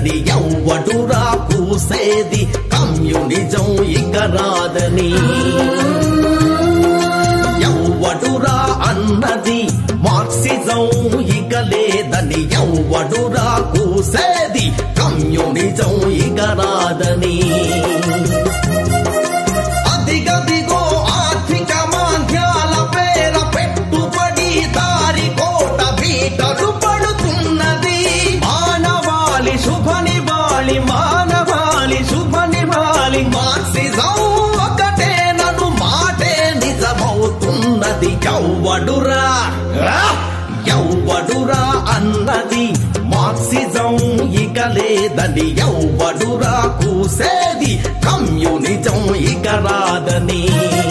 లేదని ఎవ్వడురా కూసేది కమ్యూనిజం ఇక రాదని ఎవ్వడురా అన్నది మార్క్సిజం ఇక లేదని ఎవ్వడురా కూసేది కమ్యూనిజం ఇక రాదని అదిగదిగో ఆర్థిక మాంద్యాల పేర పెట్టుబడి దారి కోట బీటలు పడుతున్నది మానవాళి శుభ నివాళి మానవాళి శుభ నివాళి మార్క్సిజం ఒకటే నన్ను మాటే నిజమవుతున్నది ఎవ్వడురా ఆ! ఎవ్వడురా అన్నది మార్క్సిజం ఇక లేదని ఎవ్వడురా కూసేది కమ్యూనిజం ఇక రాదని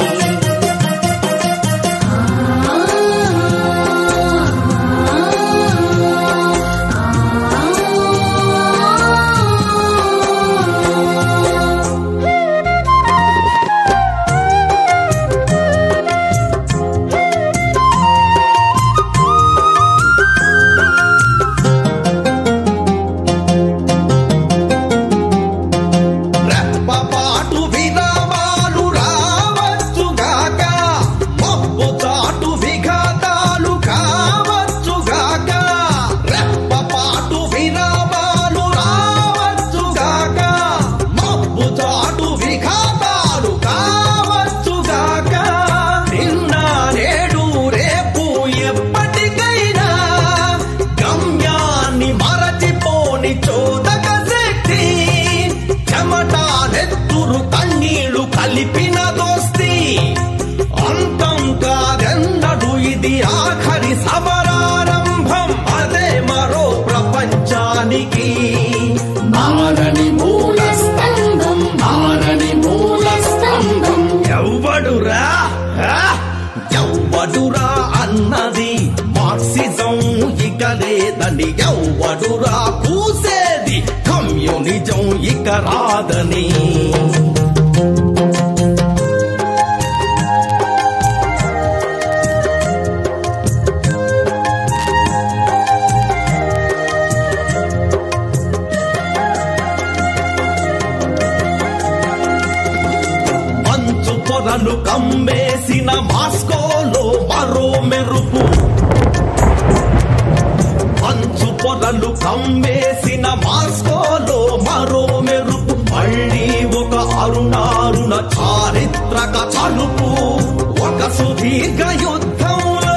రెప్పపాటు విరామాలు రావచ్చుగాక మబ్బు చాటు విఘాతాలు కావచ్చుగాక రెప్పపాటు విరామాలు రావచ్చుగాక మబ్బు చాటు విఘాతాలు కావచ్చుగాక నిన్న నేడు రేపు ఎప్పటికైనా గమ్యాన్ని మరచిపోని చోదక శక్తి చెమట నెత్తురు కన్నీళ్లు కలిపిన దోస్తి అంతం కాదెన్నడు ఇది ఆఖరి సమరారంభం అదే మరో ప్రపంచానికి మారని మూల స్తంభం మారని మూల స్తంభం ఎవ్వడురా ఆ? ఎవ్వడురా అన్నది మార్క్సిజం ఇక లేదని ఎవ్వడురా కూసేది కమ్యూనిజం ఇక రాదని మంచు పొరలు కమ్మేసిన మాస్కోలో మరో మెరుపు మంచు పొరలు కమ్మేసిన మాస్కోలో మరో మెరుపు మళ్ళీ ఒక అరుణారుణ చారిత్రక చలుపు ఒక సుదీర్ఘ యుద్ధంలో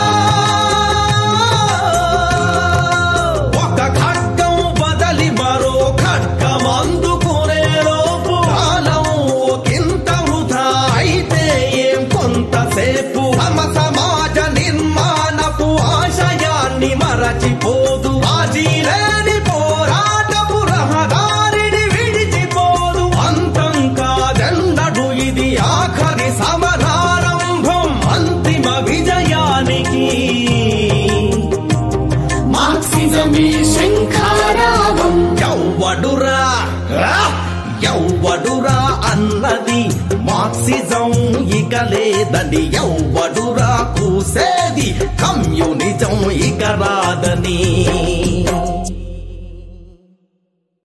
ఒక ఖడ్గం బదలి మరో ఖడ్గం అందుకునే లోపు కాలం ఒకంత వృధా అయితే ఏం కొంతసేపు తమ సమాజ నిర్మాణపు ఆశయాన్ని మరచిపోదు ఆజీలేని పోరాటపు రహదారిని విడిచిపోదు అంతం కాదెన్నడు ఇది ఆఖరి సమరారంభం అంతిమ విజయానికి మార్క్సిజమే శంఖారావం ఎవ్వడురా ఆ? ఎవ్వడురా అన్నది మార్క్సిజం ఇక లేదని ఎవ్వడురా కూసేది కమ్యూనిజం ఇక రాదని